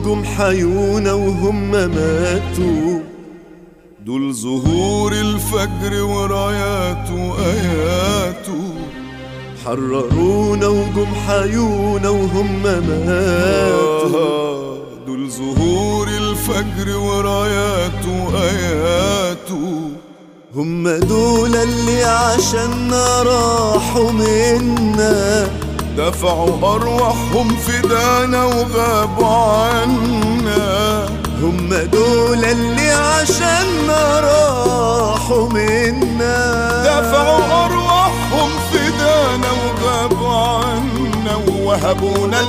وجم حيونا وهم ماتوا دول ظهور الفجر وراياته آياته حررونا وجم حيونا وهم ماتوا آه، دول ظهور الفجر وراياته آياته هم دول اللي عشاننا راحوا منا دفعوا أرواحهم فدانا وغابوا عنا هم دول اللي عشاننا راحوا منا دفعوا أرواحهم فدانا وغابوا عنا ووهبونا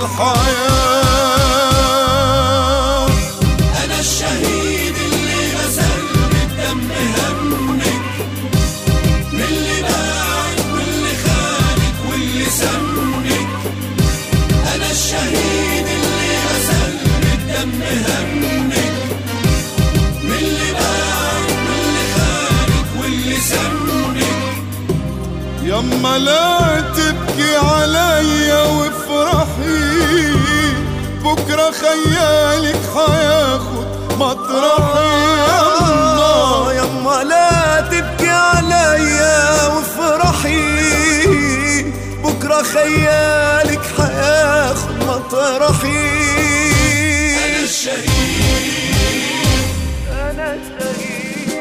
الحياة أنا الشهيد اللي غسل بالدم همك من اللي باعك واللي خانك واللي سمك أنا الشهيد اللي غسل بالدم همك من اللي باعك واللي خانك واللي سمك يما لا تبكي عليا وافرحي بكرة خيالك هياخد مطرحي يما آه يما لا تبكي عليا وافرحي بكرة خيالك حياخد مطرحي أنا الشهيد أنا الشهيد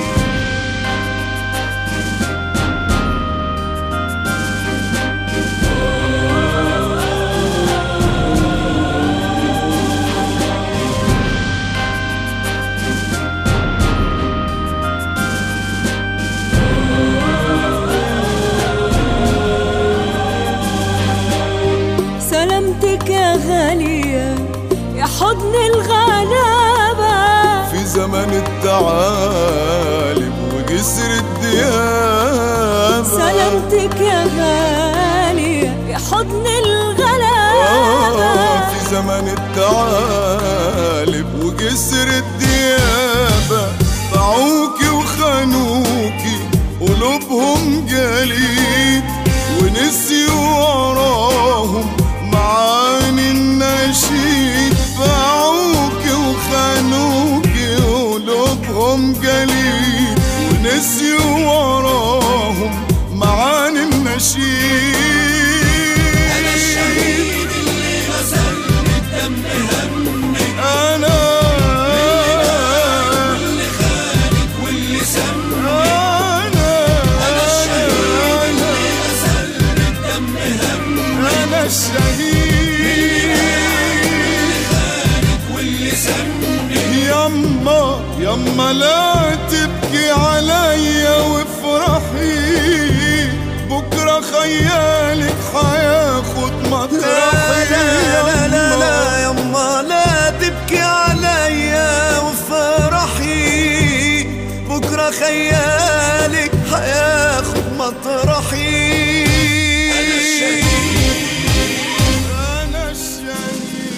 سلامتك يا غالية يا حضن الغلابة في زمن التعالب وجسر الديابة سلامتك يا غالية يا حضن آه الغلابة في زمن التعالب وجسر الديابة باعوكي وخانوكي قلوبهم جليد ونسيوا وراهم معاني النشيد باعوكي وخانوكي قلوبهم جليد ونسيوا وراهم معاني النشيد أنا الشهيد اللي غسل بالدم همك أنا واللي خانك واللي سمك أنا أنا الشهيد اللي غسل بالدم همك أنا الشهيد واللي سمك يما يما لا تبكي عليا وافرحي بكرة خيالك هياخد مطرحي لا لا لا يما. لا يما لا تبكي عليا وافرحي بكرة خيالك هياخد مطرحي أنا الشهيد أنا الشهيد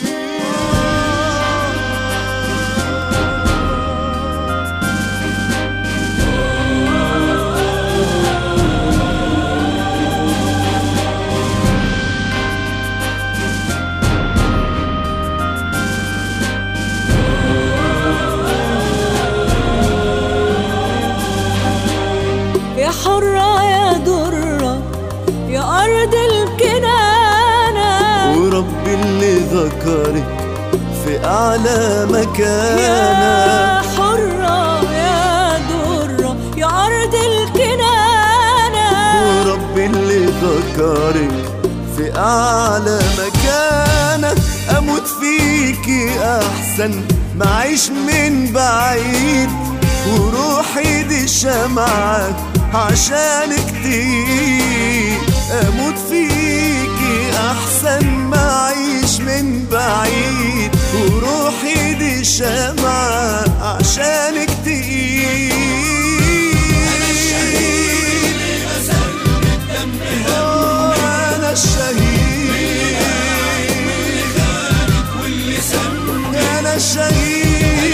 يا حرة يا درة يا أرض الكنانة ورب اللي ذكرك في أعلى مكانة يا حرة يا درة يا أرض الكنانة ورب اللي ذكرك في أعلى مكانة أموت فيكي أحسن ما أعيش من بعيد وروحي دي شمعة عشانك تقيل أموت فيكي أحسن ما أعيش من بعيد وروحي دي شمعة عشانك تقيل أنا الشهيد اللي غسل بالدم أنا الشهيد واللي خانك واللي سمك أنا الشهيد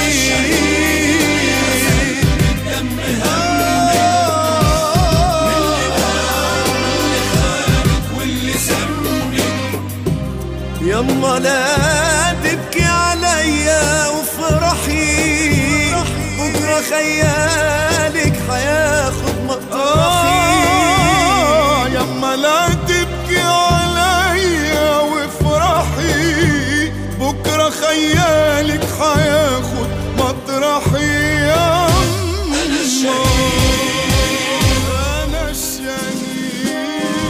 بالدم يما لا تبكي عليا بكرة خيالك حياخد مطرحي آه يما لا تبكي عليا وافرحي بكرة خيالك حياخد مطرحي يما أنا الشهيد أنا الشهيد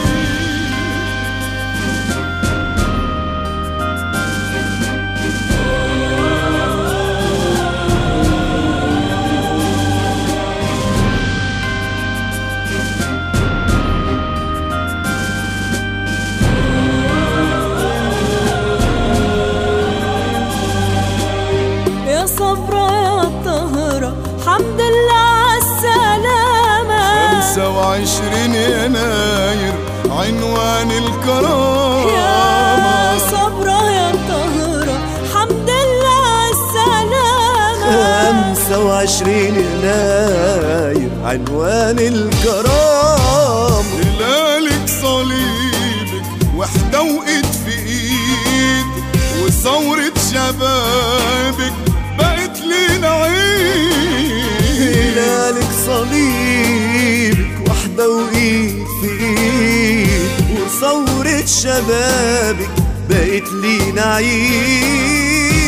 يا صبرا يا طهرة حمد لله عالسلامة خمسة وعشرين يناير عنوان الكرامة يا صبرا يا طهرة حمد لله عالسلامة خمسة وعشرين يناير عنوان الكرام هلالك صليبك وحدة وإيد في إيد وثورة شبابك بقت لينا عيد هلالك صليبك واحدة وإيد في إيد وثورة شبابك بقت لينا عيد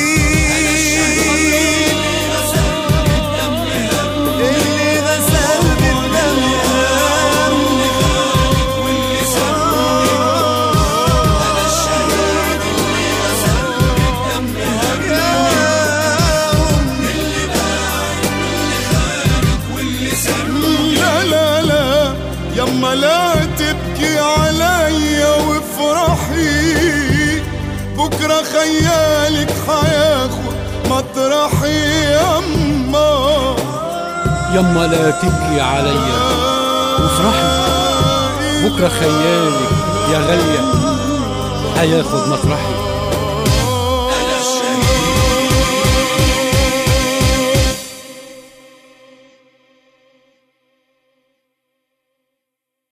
اللي غسل بالدم هم لا لا لا يما لا تبكي عليا وافرحي بكرة خيالك حياخد مطرحي يما يما لا تبكي عليا وافرحي بكرة خيالك يا غالية هياخد مطرحي